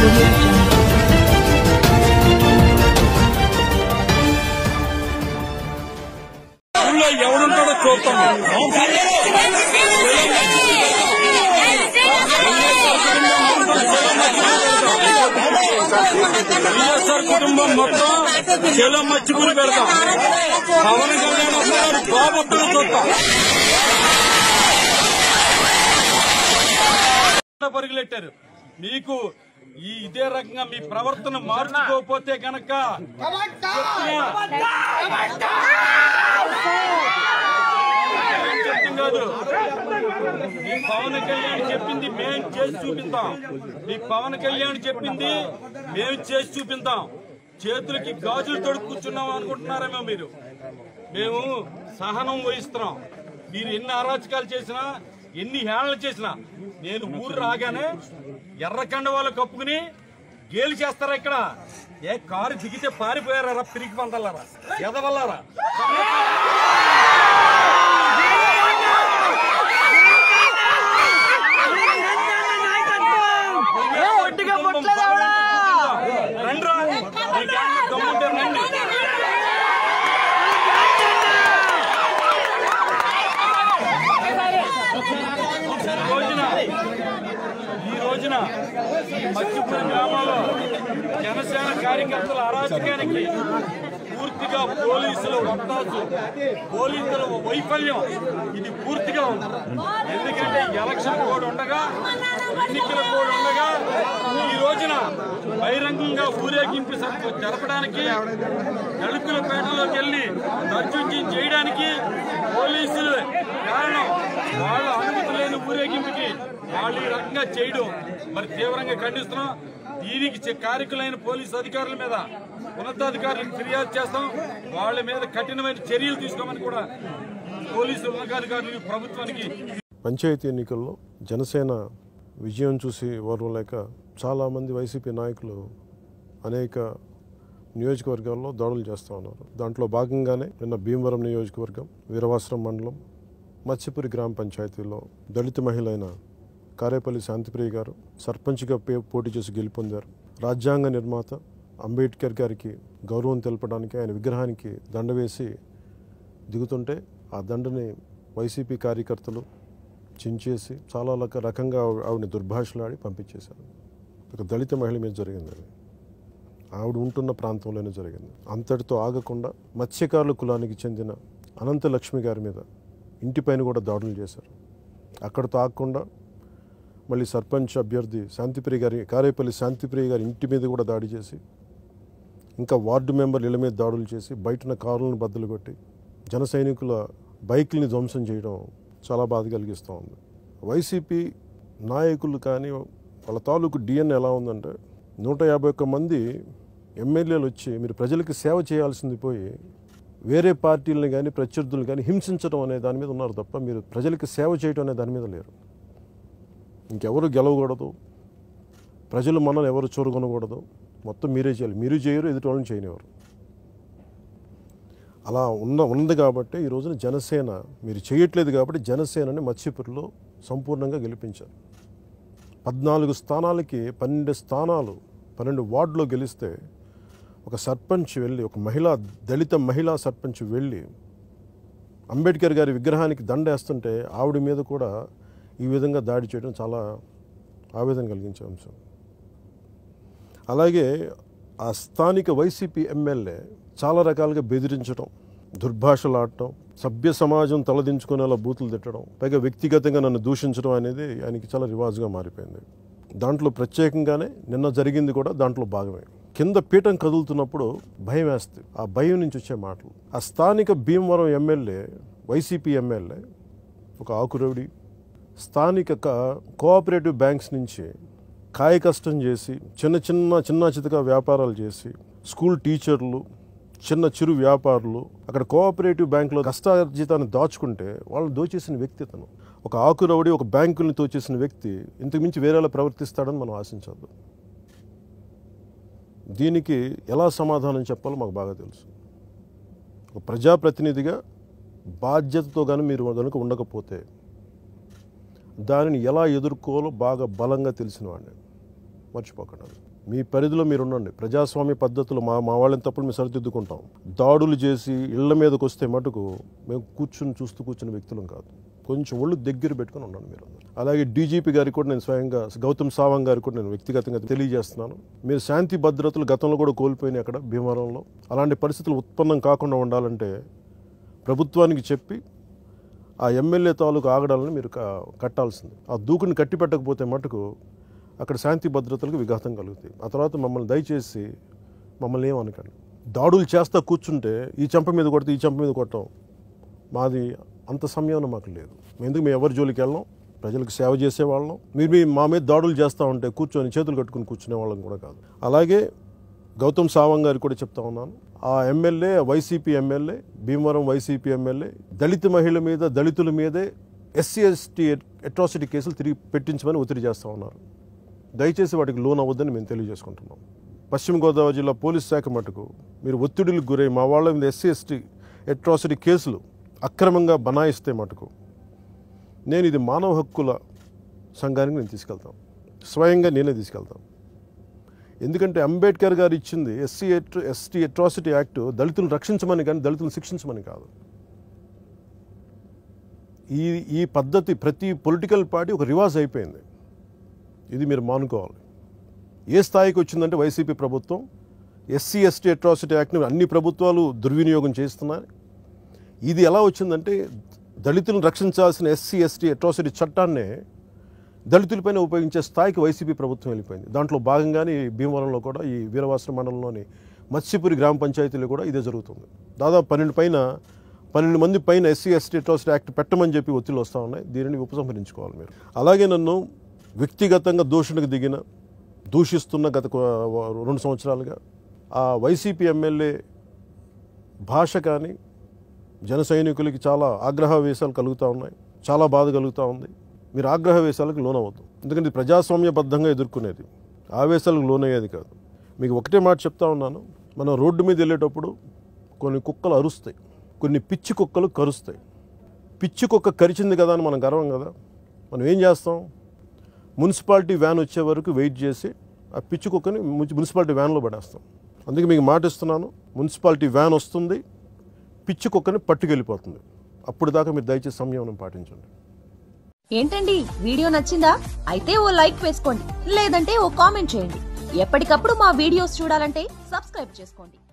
audio jungle. ఊళ్ళో ఎవడుంటాడో చూస్తాం వైఎస్ఆర్ కుటుంబం మొత్తం చెలో మచ్చిపూరి పెడతాం పవన్ కళ్యాణ్ వస్తున్నాడు బాబుట్టును చూస్తాం పరుగులెట్టారు మీకు ఈ ఇదే రకంగా మీ ప్రవర్తన మార్చుకోకపోతే గనక చెప్తాం కాదు మీ పవన్ కళ్యాణ్ చెప్పింది మేం చేసి చూపిద్దాం మీ పవన్ కళ్యాణ్ చెప్పింది మేము చేసి చూపిద్దాం చేతులకి గాజులు తొడుగు కూర్చున్నాం అనుకుంటున్నారేమో మీరు మేము సహనం వహిస్తున్నాం మీరు ఎన్ని అరాచకాలు చేసినా ఎన్ని హేళనలు చేసినా నేను ఊరు రాగానే ఎర్రకండ వాళ్ళు కప్పుకుని గేలు చేస్తారా ఇక్కడ ఏ కారు దిగితే పారిపోయారా పిరికి పందలారా ఎదవల్లారా ఒట్టిగా పుట్టలేదా రండి రా. మీకేమన్నా దమ్ముంటే రండి ఈ రోజున ఈ రోజున ఈ మచ్చిపూడి గ్రామంలో జనసేన కార్యకర్తల అరాచకానికి పూర్తిగా పోలీసుల వత్తాసు పోలీసుల వైఫల్యం ఇది పూర్తిగా ఉంది ఎందుకంటే ఎలక్షన్ కోడ్ ఉండగా ఎన్నికల కోడ్ ఉండగా ఈ రోజున బహిరంగంగా ఊరేగింపు సభ జరపడానికి నలుపులపేటలోకి వెళ్ళి దర్శించి చేయడానికి పోలీసులు కారణం వాళ్ళ అనుమతి లేని ఊరేగింపుకి వాళ్ళు ఈ రకంగా చేయడం మరి తీవ్రంగా ఖండిస్తున్నాం దీనికి చె- కారకులైన పోలీసు అధికారుల మీద ఉన్నతాధికారులకు ఫిర్యాదు చేస్తాం వాళ్ళ మీద కఠినమైన చర్యలు తీసుకోమని కూడా పోలీసు ఉన్నతాధికారులకు ప్రభుత్వానికి పంచాయతీ ఎన్నికల్లో జనసేన విజయం చూసి ఓర్వలేక చాలామంది వైసీపీ నాయకులు అనేక నియోజకవర్గాల్లో దాడులు చేస్తూ ఉన్నారు దాంట్లో భాగంగానే నిన్న భీమవరం నియోజకవర్గం వీరవాసరం మండలం మత్స్యపురి గ్రామ పంచాయతీలో దళిత మహిళ అయిన కారేపల్లి శాంతిప్రియ గారు సర్పంచ్గా పే- పోటీ చేసి గెలుపొందారు రాజ్యాంగ నిర్మాత అంబేద్కర్ గారికి గౌరవం తెలపడానికి ఆయన విగ్రహానికి దండ వేసి దిగుతుంటే ఆ దండని వైసీపీ కార్యకర్తలు చించేసి చాలా రక- రకంగా ఆవి- ఆవిడని దుర్భాషలాడి పంపించేశారు ఒక దళిత మహిళ మీద జరిగింది అది ఆవిడ ఉంటున్న ప్రాంతంలోనే జరిగింది అంతటితో ఆగకుండా మత్స్యకారుల కులానికి చెందిన అనంత లక్ష్మి గారి మీద ఇంటిపైన కూడా దాడులు చేశారు అక్కడితో ఆగకుండా మళ్ళీ సర్పంచ్ అభ్యర్థి శాంతిప్రియ గారి కారేపల్లి శాంతిప్రియ గారి ఇంటి మీద కూడా దాడి చేసి ఇంకా వార్డు మెంబర్లు ఇళ్ళ మీద దాడులు చేసి బయటన కారులను బద్దలు కొట్టి జన సైనికుల బైక్ని ధ్వంసం చేయడం చాలా బాధ కలిగిస్తూ ఉంది వైసీపీ నాయకులు కానీ వాళ్ళ తాలూకు డిఎన్ ఎలా ఉందంటే నూట యాభై ఒక్క మంది ఎమ్మెల్యేలు వచ్చి మీరు ప్రజలకు సేవ చేయాల్సింది పోయి వేరే పార్టీలను కానీ ప్రత్యర్థులను కానీ హింసించడం అనే దాని మీద ఉన్నారు తప్ప మీరు ప్రజలకు సేవ చేయడం అనే దాని మీద లేరు ఇంకెవరు గెలవకూడదు ప్రజలు మనల్ని ఎవరు చూరగొనకూడదు మొత్తం మీరే చేయాలి మీరు చేయరు ఎదుటి వాళ్ళని చేయనివారు అలా ఉన్న ఉంది కాబట్టి ఈ రోజున జనసేన మీరు చేయట్లేదు కాబట్టి జనసేనని మత్స్యపురిలో సంపూర్ణంగా గెలిపించారు పద్నాలుగు స్థానాలకి పన్నెండు స్థానాలు పన్నెండు వార్డులో గెలిస్తే ఒక సర్పంచ్ వెళ్ళి ఒక మహిళా దళిత మహిళా సర్పంచ్ వెళ్ళి అంబేద్కర్ గారి విగ్రహానికి దండేస్తుంటే ఆవిడ మీద కూడా ఈ విధంగా దాడి చేయడం చాలా ఆవేదన కలిగించే అంశం అలాగే ఆ స్థానిక వైసీపీ ఎమ్మెల్యే చాలా రకాలుగా బెదిరించడం దుర్భాషలాడటం సభ్య సమాజం తలదించుకునేలా బూతులు తిట్టడం పైగా వ్యక్తిగతంగా నన్ను దూషించడం అనేది ఆయనకి చాలా రివాజుగా మారిపోయింది దాంట్లో ప్రత్యేకంగానే నిన్న జరిగింది కూడా దాంట్లో భాగమే కింద పీఠం కదులుతున్నప్పుడు భయం వేస్తుంది ఆ భయం నుంచి వచ్చే మాటలు ఆ స్థానిక భీమవరం ఎమ్మెల్యే వైసీపీ ఎమ్మెల్యే ఒక ఆకురవుడి స్థానిక క- కోఆపరేటివ్ బ్యాంక్స్ నుంచి కాయ కష్టం చేసి చిన్న చిన్న చిన్న చితక వ్యాపారాలు చేసి స్కూల్ టీచర్లు చిన్న చిరు వ్యాపారులు అక్కడ కోఆపరేటివ్ బ్యాంకులో కష్టార్జితాన్ని దాచుకుంటే వాళ్ళు దోచేసిన వ్యక్తి తను ఒక ఆకురవుడి ఒక బ్యాంకుల్ని దోచేసిన వ్యక్తి ఇంతకు మించి వేరేలా ప్రవర్తిస్తాడని మనం ఆశించద్దు దీనికి ఎలా సమాధానం చెప్పాలో మాకు బాగా తెలుసు ఒక ప్రజాప్రతినిధిగా బాధ్యతతో కానీ మీరు కనుక ఉండకపోతే దానిని ఎలా ఎదుర్కోవాలో బాగా బలంగా తెలిసిన వాడిని మర్చిపోకండి అది. మీ పరిధిలో మీరు ఉండండి ప్రజాస్వామ్య పద్ధతులు మా మా వాళ్ళని తప్పుడు మేము సరిదిద్దుకుంటాం దాడులు చేసి ఇళ్ల మీదకి వస్తే మటుకు మేము కూర్చుని చూస్తూ కూర్చున్న వ్యక్తులం కాదు కొంచెం ఒళ్ళు దగ్గర పెట్టుకుని ఉండండి మీరు అలాగే డీజీపీ గారికి కూడా నేను స్వయంగా గౌతమ్ సావంగ్ గారికి కూడా నేను వ్యక్తిగతంగా తెలియజేస్తున్నాను మీరు శాంతి భద్రతలు గతంలో కూడా కోల్పోయినాయి అక్కడ భీమవరంలో అలాంటి పరిస్థితులు ఉత్పన్నం కాకుండా ఉండాలంటే ప్రభుత్వానికి చెప్పి ఆ ఎమ్మెల్యే తాలూకు ఆగడాలను మీరు క- కట్టాల్సింది ఆ దూకుని కట్టి పెట్టకపోతే మటుకు అక్కడ శాంతి భద్రతలకు విఘాతం కలుగుతాయి ఆ తర్వాత మమ్మల్ని దయచేసి మమ్మల్ని ఏమనకండి దాడులు చేస్తా కూర్చుంటే ఈ చెంప మీద కొడితే ఈ చెంప మీద కొట్టడం మాది అంత సమయం మాకు లేదు ఎందుకు మేము ఎవరి జోలికి వెళ్ళాం ప్రజలకు సేవ చేసేవాళ్ళం మీరు మీ మా మీద దాడులు చేస్తూ ఉంటే కూర్చొని చేతులు కట్టుకుని కూర్చునే వాళ్ళం కూడా కాదు అలాగే గౌతమ్ సావంగ్ గారికి కూడా చెప్తా ఉన్నాను ఆ MLA YCP MLA Bhimavaram YCP MLA దళిత మహిళ మీద దళితుల మీదే ఎస్సీ ఎస్టీ అట్రాసిటీ కేసులు తిరిగి పెట్టించమని ఒత్తిడి చేస్తూ ఉన్నారు దయచేసి వాటికి లోన్ అవ్వద్దని మేము తెలియజేసుకుంటున్నాం పశ్చిమ గోదావరి జిల్లా పోలీస్ శాఖ మటుకు మీరు ఒత్తిడిలకు గురై మా వాళ్ళ మీద ఎస్సీ ఎస్టీ అట్రాసిటీ కేసులు అక్రమంగా బనాయిస్తే మటుకు నేను ఇది మానవ హక్కుల సంఘానికి నేను తీసుకెళ్తాను స్వయంగా నేనే తీసుకెళ్తాను ఎందుకంటే అంబేద్కర్ గారు ఇచ్చింది ఎస్సీ ఎస్టీ అట్రాసిటీ యాక్ట్ దళితులను రక్షించమని కానీ దళితులను శిక్షించమని కాదు ఈ ఈ పద్ధతి ప్రతి పొలిటికల్ పార్టీ ఒక రివాజ్ అయిపోయింది ఇది మీరు మానుకోవాలి ఏ స్థాయికి వచ్చిందంటే వైసీపీ ప్రభుత్వం ఎస్సీ ఎస్టీ అట్రాసిటీ యాక్ట్ని అన్ని ప్రభుత్వాలు దుర్వినియోగం చేస్తున్నాయి ఇది ఎలా వచ్చిందంటే దళితులను రక్షించాల్సిన ఎస్సీ ఎస్టీ అట్రాసిటీ చట్టాన్నే దళితులపైన ఉపయోగించే స్థాయికి వైసీపీ ప్రభుత్వం వెళ్ళిపోయింది దాంట్లో భాగంగానే ఈ భీమవరంలో కూడా ఈ వీరవాసన మండలంలోని మత్స్యపురి గ్రామ పంచాయతీలో కూడా ఇదే జరుగుతుంది దాదాపు పన్నెండు పైన పన్నెండు మంది పైన ఎస్సీ ఎస్టీ అట్రాసిటీ యాక్ట్ పెట్టమని చెప్పి ఒత్తిళ్ళు వస్తూ ఉన్నాయి దీనిని ఉపసంహరించుకోవాలి మీరు అలాగే నన్ను వ్యక్తిగతంగా దూషణకు దిగిన దూషిస్తున్న గత కొ- రెండు సంవత్సరాలుగా ఆ వైసీపీ ఎమ్మెల్యే భాష కానీ జన సైనికులకి చాలా ఆగ్రహవేశాలు కలుగుతూ ఉన్నాయి చాలా బాధ కలుగుతూ ఉంది మీరు ఆగ్రహవేశాలకు లోనవద్దు ఎందుకంటే ఇది ప్రజాస్వామ్యబద్ధంగా ఎదుర్కొనేది ఆవేశాలకు లోనయ్యేది కాదు మీకు ఒకటే మాట చెప్తా ఉన్నాను మనం రోడ్డు మీద వెళ్ళేటప్పుడు కొన్ని కుక్కలు అరుస్తాయి కొన్ని పిచ్చి కుక్కలు కరుస్తాయి పిచ్చి కుక్క కరిచింది కదా అని మనం గర్వం కదా మనం ఏం చేస్తాం మున్సిపాలిటీ వ్యాన్ వచ్చే వరకు వెయిట్ చేసి ఆ పిచ్చి కుక్కని మున్సి- మున్సిపాలిటీ వ్యాన్లో పడేస్తాం అందుకే మీకు మాట ఇస్తున్నాను మున్సిపాలిటీ వ్యాన్ వస్తుంది పిచ్చి కుక్కని పట్టుకెళ్ళిపోతుంది అప్పుడు దాకా మీరు దయచేసి సంయమనం పాటించండి ఏంటండి వీడియో నచ్చిందా అయితే ఓ లైక్ వేసుకోండి లేదంటే ఓ కామెంట్ చేయండి ఎప్పటికప్పుడు మా వీడియోస్ చూడాలంటే సబ్స్క్రైబ్ చేసుకోండి